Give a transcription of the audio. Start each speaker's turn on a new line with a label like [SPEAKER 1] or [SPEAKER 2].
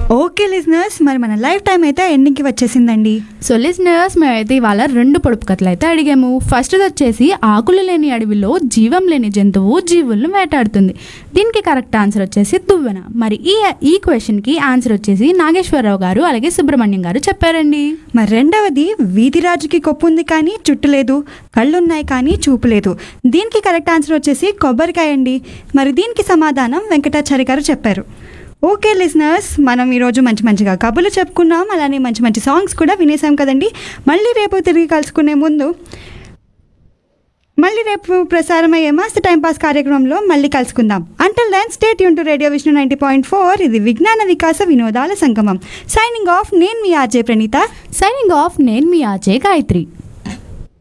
[SPEAKER 1] okay listeners మరి మన life time అయితే ఎండింగ్కి వచ్చేసిందండి
[SPEAKER 2] సో లిజనర్స్ మేమైతే ఇవాళ రెండు పొడుపు కథలు అయితే అడిగాము ఫస్ట్ వచ్చేసి ఆకులు లేని అడవిలో జీవం లేని జంతువు జీవులను వేటాడుతుంది దీనికి కరెక్ట్ ఆన్సర్ వచ్చేసి దువ్వెన మరి ఈ ఈ క్వశ్చన్కి ఆన్సర్ వచ్చేసి నాగేశ్వరరావు గారు అలాగే సుబ్రహ్మణ్యం గారు చెప్పారండి
[SPEAKER 1] మరి రెండవది వీధిరాజుకి కొప్పు ఉంది కానీ చుట్టు లేదు కళ్ళున్నాయి కానీ చూపు లేదు దీనికి కరెక్ట్ ఆన్సర్ వచ్చేసి కొబ్బరికాయ అండి మరి దీనికి సమాధానం వెంకటాచారి గారు చెప్పారు ఓకే లిజనర్స్ మనం ఈరోజు మంచి మంచిగా కబుర్లు చెప్పుకున్నాం అలానే మంచి మంచి సాంగ్స్ కూడా వినేసాం కదండి మళ్ళీ రేపు తిరిగి కలుసుకునే ముందు మళ్ళీ రేపు ప్రసారమయ్యే మస్త్ టైంపాస్ కార్యక్రమంలో మళ్ళీ కలుసుకుందాం అంటల్ దెన్ స్టేట్ యూన్ to radio Vishnu ninety point four ఇది విజ్ఞాన వికాస వినోదాల సంగమం సైనింగ్ ఆఫ్ నేను మీ ఆర్జే ప్రణీత
[SPEAKER 2] సైనింగ్ ఆఫ్ నేను మీ ఆచే గాయత్రి